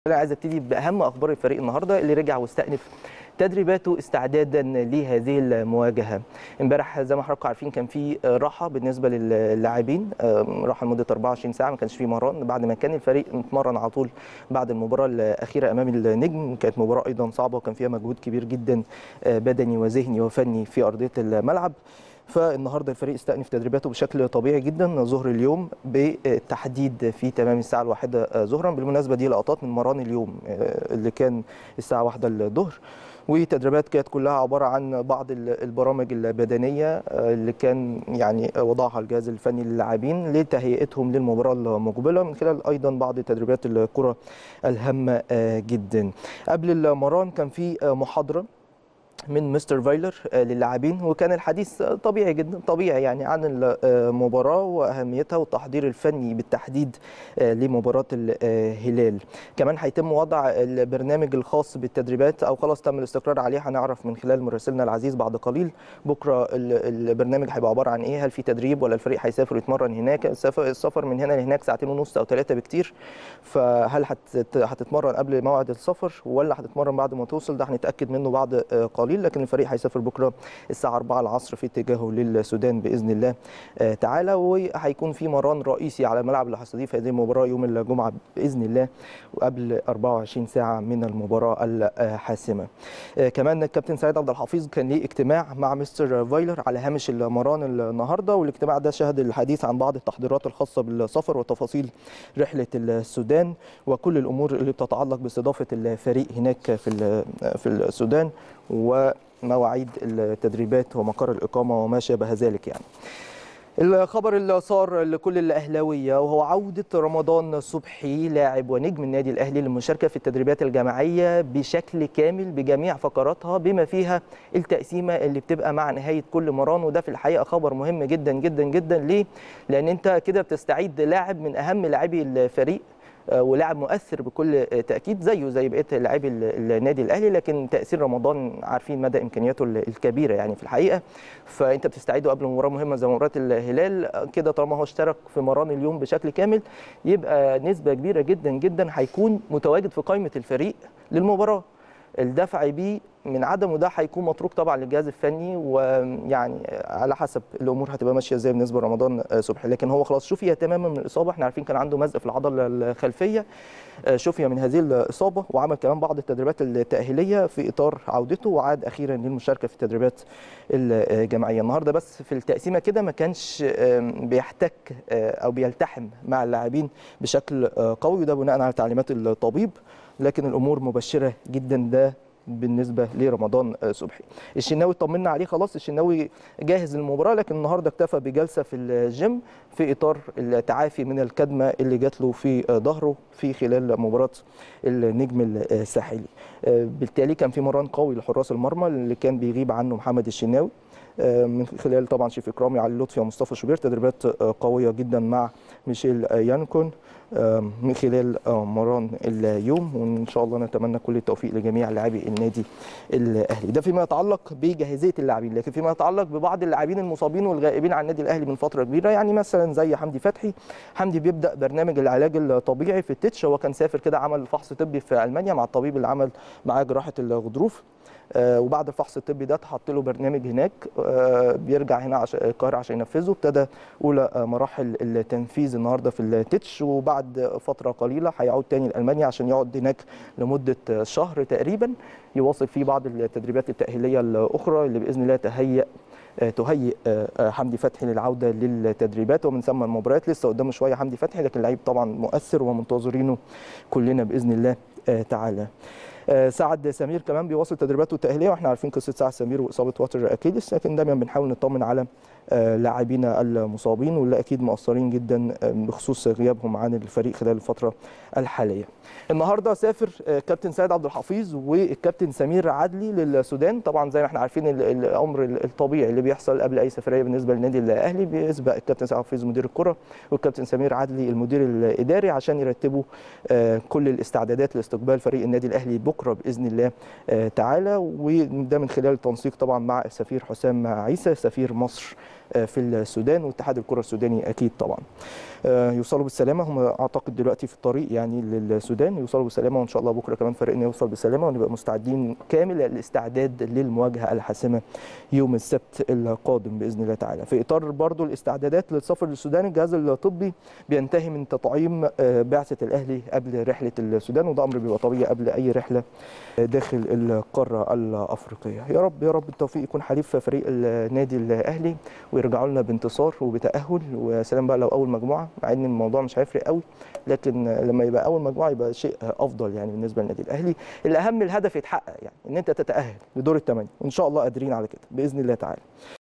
انا عايز ابتدي باهم اخبار الفريق النهارده اللي رجع واستأنف تدريباته استعدادا لهذه المواجهه امبارح زي ما حضراتكم عارفين كان في راحه بالنسبه للاعبين راحه لمده 24 ساعه ما كانش في مران بعد ما كان الفريق متمرن على طول بعد المباراه الاخيره امام النجم كانت مباراه ايضا صعبه وكان فيها مجهود كبير جدا بدني وذهني وفني في ارضيه الملعب فالنهارده الفريق استأنف تدريباته بشكل طبيعي جدا ظهر اليوم بالتحديد في تمام الساعه الواحدة ظهرا بالمناسبه دي لقطات من مران اليوم اللي كان الساعه واحدة الظهر وتدريبات كانت كلها عباره عن بعض البرامج البدنيه اللي كان يعني وضعها الجهاز الفني للاعبين لتهيئتهم للمباراه المقبله من خلال ايضا بعض تدريبات الكره الهامه جدا قبل المران كان في محاضره من مستر فايلر للاعبين وكان الحديث طبيعي جدا طبيعي يعني عن المباراه واهميتها والتحضير الفني بالتحديد لمباراه الهلال كمان هيتم وضع البرنامج الخاص بالتدريبات او خلاص تم الاستقرار عليه هنعرف من خلال مراسلنا العزيز بعد قليل بكره البرنامج هيبقى عباره عن ايه هل في تدريب ولا الفريق هيسافر يتمرن هناك السفر من هنا لهناك ساعتين ونص او ثلاثه بكتير فهل هتتمرن قبل موعد السفر ولا هتتمرن بعد ما توصل ده هنتاكد منه بعد قليل قليل لكن الفريق هيسافر بكره الساعه 4 العصر في اتجاهه للسودان باذن الله تعالى وهيكون في مران رئيسي على الملعب اللي هيستضيف هذه المباراه يوم الجمعه باذن الله وقبل 24 ساعه من المباراه الحاسمه. كمان الكابتن سعيد عبد الحفيظ كان ليه اجتماع مع مستر فايلر على هامش المران النهارده والاجتماع ده شهد الحديث عن بعض التحضيرات الخاصه بالسفر وتفاصيل رحله السودان وكل الامور اللي بتتعلق باستضافه الفريق هناك في في السودان ومواعيد التدريبات ومقر الإقامة وما شابه ذلك يعني الخبر اللي صار لكل الاهلاويه وهو عوده رمضان صبحي لاعب ونجم النادي الاهلي للمشاركه في التدريبات الجماعيه بشكل كامل بجميع فقراتها بما فيها التقسيمه اللي بتبقى مع نهايه كل مران وده في الحقيقه خبر مهم جدا جدا جدا ليه؟ لان انت كده بتستعيد لاعب من اهم لاعبي الفريق ولاعب مؤثر بكل تاكيد زيه زي بقيه لاعبي النادي الاهلي لكن تاثير رمضان عارفين مدى امكانياته الكبيره يعني في الحقيقه فانت بتستعيده قبل مباراه مهمه زي مباراه الهلال كده طالما هو اشترك في مران اليوم بشكل كامل يبقى نسبه كبيره جدا جدا هيكون متواجد في قائمه الفريق للمباراه الدفع بيه من عدمه ده هيكون متروك طبعا للجهاز الفني ويعني على حسب الامور هتبقى ماشيه ازاي بالنسبه لرمضان صبحي لكن هو خلاص شفي تماما من الاصابه احنا عارفين كان عنده مزق في العضله الخلفيه شفي من هذه الاصابه وعمل كمان بعض التدريبات التاهيليه في اطار عودته وعاد اخيرا للمشاركه في التدريبات الجماعيه النهارده بس في التقسيمه كده ما كانش بيحتك او بيلتحم مع اللاعبين بشكل قوي وده بناء على تعليمات الطبيب لكن الامور مبشره جدا ده بالنسبه لرمضان صبحي الشناوي طمنا عليه خلاص الشناوي جاهز للمباراه لكن النهارده اكتفى بجلسه في الجيم في اطار التعافي من الكدمه اللي جات له في ظهره في خلال مباراه النجم الساحلي بالتالي كان في مران قوي لحراس المرمى اللي كان بيغيب عنه محمد الشناوي من خلال طبعا شيف اكرامي علي لطفي ومصطفى شوبير تدريبات قويه جدا مع ميشيل يانكون من خلال مران اليوم وان شاء الله نتمنى كل التوفيق لجميع لاعبي النادي الاهلي ده فيما يتعلق بجاهزيه اللاعبين لكن فيما يتعلق ببعض اللاعبين المصابين والغائبين عن النادي الاهلي من فتره كبيره يعني مثلا زي حمدي فتحي حمدي بيبدا برنامج العلاج الطبيعي في التتش هو كان سافر كده عمل فحص طبي في المانيا مع الطبيب اللي عمل معاه جراحه الغضروف وبعد الفحص الطبي ده اتحط له برنامج هناك بيرجع هنا عشان القاهره عشان ينفذه ابتدى اولى مراحل التنفيذ النهارده في التتش وبعد فتره قليله هيعود تاني لالمانيا عشان يقعد هناك لمده شهر تقريبا يواصل فيه بعض التدريبات التاهيليه الاخرى اللي باذن الله تهيئ تهيئ حمدي فتحي للعوده للتدريبات ومن ثم المباريات لسه قدامه شويه حمدي فتحي لكن لعيب طبعا مؤثر ومنتظرينه كلنا باذن الله تعالى سعد سمير كمان بيواصل تدريباته التاهيليه واحنا عارفين قصه سعد سمير واصابه واتر اكيلس لكن دايما بنحاول نطمن على لاعبينا المصابين واللي اكيد مقصرين جدا بخصوص غيابهم عن الفريق خلال الفتره الحاليه. النهارده سافر كابتن سيد عبد الحفيظ والكابتن سمير عدلي للسودان طبعا زي ما احنا عارفين الامر الطبيعي اللي بيحصل قبل اي سفريه بالنسبه للنادي الاهلي بيسبق الكابتن سيد عبد الحفيظ مدير الكره والكابتن سمير عدلي المدير الاداري عشان يرتبوا كل الاستعدادات لاستقبال فريق النادي الاهلي بكره باذن الله تعالى وده من خلال التنسيق طبعا مع السفير حسام عيسى سفير مصر في السودان واتحاد الكره السوداني اكيد طبعا يوصلوا بالسلامه هم اعتقد دلوقتي في الطريق يعني للسودان يوصلوا بالسلامه وان شاء الله بكره كمان فريقنا يوصل بالسلامه ونبقى مستعدين كامل الاستعداد للمواجهه الحاسمه يوم السبت القادم باذن الله تعالى في اطار برضو الاستعدادات للسفر للسودان الجهاز الطبي بينتهي من تطعيم بعثه الاهلي قبل رحله السودان وده امر بيبقى طبيعي قبل اي رحله داخل القاره الافريقيه يا رب يا رب التوفيق يكون حليف فريق النادي الاهلي ويرجعوا لنا بانتصار وبتاهل ويا سلام بقى لو اول مجموعه مع ان الموضوع مش هيفرق قوي لكن لما يبقى اول مجموعه يبقى شيء افضل يعني بالنسبه للنادي الاهلي الاهم الهدف يتحقق يعني ان انت تتاهل لدور الثمانيه وان شاء الله قادرين على كده باذن الله تعالى